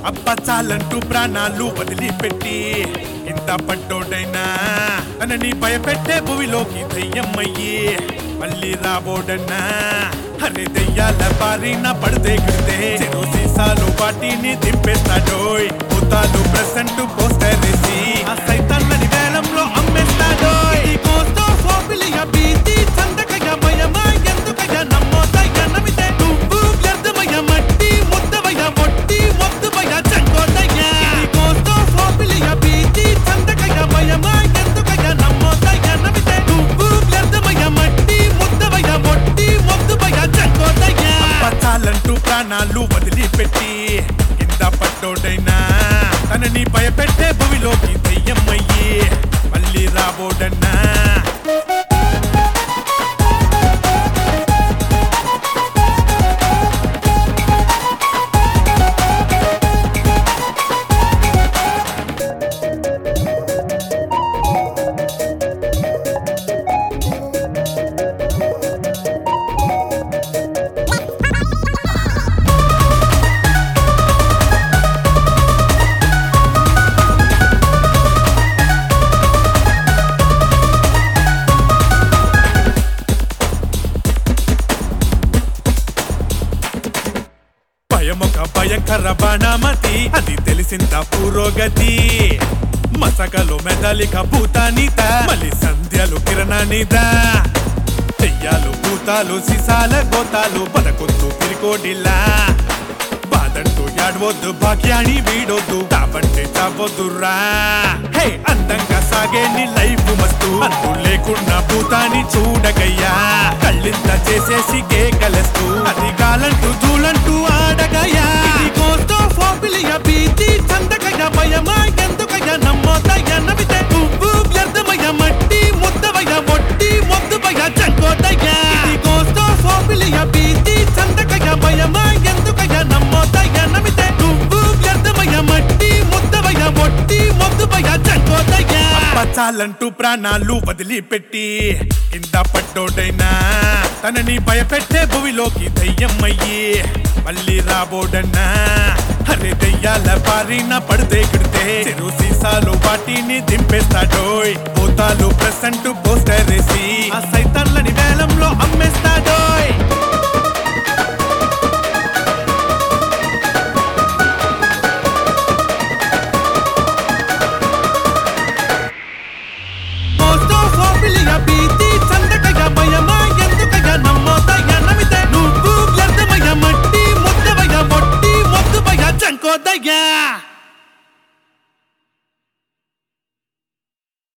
అబ్బ చాలంటూ ప్రాణాలు వదిలిపెట్టి ఇంత పట్టోడైనా తనని భయపెట్టే భూమిలోకి దయ్యమ్మయ్యి మళ్ళీ రాబోడన్నా అరే దెయ్యాల బారిన పడితే గిడితే చెరు సీసాలు వాటిని దింపేస్తాడోయ్ భూతాలు ప్రెసెంట్ పోస్టర్ వేసి ఆ సైతాన్లని వేలంలో అమ్మేస్తాడోయ్ ఈ కోస్తో ఫోబిలియ భీతి చందకయ భయమా ఎందుకయ నమ్మోదయ్య నమితే నువ్వు వ్యర్థమయ మట్టి ముద్దవయ మొట్టి మొద్దువయ చంకోదయ్య ఈ కోస్తో ఫోబిలియ భీతి చందకయ భయమా ఎందుకయ నమ్మోదయ్య నమితే నువ్వు వ్యర్థమయ మట్టి ముద్దవయ మొట్టి మొద్దువయ చంకోదయ్య చాలంటూ ప్రాణాలు వదిలిపెట్టి కింద పట్టోడైనా తనని భయపెట్టే భూమిలోకి దెయ్యమ్మయ్యి మళ్ళీ రాబోడన్నా భయమొక భయంకర బాణమతి అది తెలిసింత పురోగతి మసకలు మెదలిక భూతానిత మళ్ళీ సంధ్యలు కిరణానిద దెయ్యాలు భూతాలు సిసాల గోతాలు పదకొద్దు పిరికోడిలా బాదంటూ యాడవద్దు భాగ్యాన్ని వీడొద్దు తాపంటే చావద్దురా హే అందంగా సాగే నీ లైఫ్ మస్తు అంతు లేకుండా భూతాన్ని చూడగయ్యా కళ్ళింత చేసేసి కేకలేస్తూ అది కాలంటూ దూలంటూ ఆడగయ్యా ఇది కోస్తో ఫోబిలియ భీతి చందకయ్య భయమా ఎందుకయ్య నమ్మోదయ్య నవితే నువ్వు వ్యర్థమయ్య మట్టి ముద్దవయ్య మొట్టి మొద్దువయ్య చంకోదయ్య ఇది కోస్తో ఫోబిలియ భీతి చందకయ్య భయమా ఎందుకయ్య నమ్మోదయ్య నమితే నువ్వు వ్యర్థమయ్య మట్టి ముద్దవయ్య మొట్టి మొద్దువయ్య చంకోదయ్య చాలంటూ ప్రాణాలు వదిలిపెట్టి కింద పట్టోడైనా తనని భయపెట్టే భూమిలోకి దయ్యమ్మయ్యి మళ్ళీ రాబోడన్నా అరే దెయ్యాల బారిన పడితే గిడితే చెరు సీసాలు వాటిని దింపేస్తాడోయ్ భూతాలు ప్రెసెంట్ పోస్టర్ వేసి ఆ సైతాన్లని వేలంలో అమ్మేస్తాడోయ్